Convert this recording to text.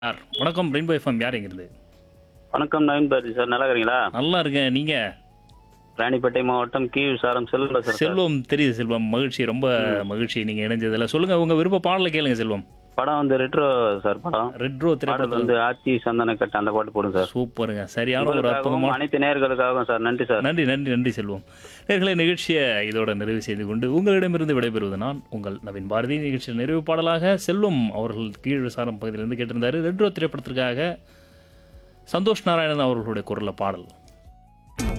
யார் வணக்கம் rainbow FM யார் எங்கிறது வணக்கம் நவீன் பாரதி சார் நல்லா இருக்கிறீங்களா நல்லா இருக்கேன் நீங்க ராணிப்பேட்டை மாவட்டம் கீழ் சாரம் செல்வம் சார் செல்வம் தெரியுது செல்வம் மகிழ்ச்சி ரொம்ப மகிழ்ச்சி நீங்க இணைஞ்சதுல சொல்லுங்க உங்க விருப்ப பாடலை கேளுங்க செல்வம் படம் வந்து ரெட்ரோ சார் படம் ரெட்ரோ பாடல் திரைப்படத்தில் வந்து ஆச்சி சந்தன கட்ட அந்த பாட்டு போடுங்க சார் சூப்பருங்க சரியான ஒரு உங்களுக்காகவும் அற்புதமான அனைத்து நேயர்களுக்காகவும் சார் நன்றி சார் நன்றி நன்றி நன்றி செல்வம் நேர்களை நிகழ்ச்சியை இதோட நிறைவு செய்து கொண்டு உங்களிடமிருந்து விடைபெறுவது நான் உங்கள் நவீன் பாரதி நிகழ்ச்சியில் நிறைவு பாடலாக செல்வம் அவர்கள் கீழ் விசாரம் பகுதியிலிருந்து கேட்டிருந்தாரு ரெட்ரோ திரைப்படத்திற்காக சந்தோஷ் நாராயணன் அவர்களுடைய குரல்ல பாடல்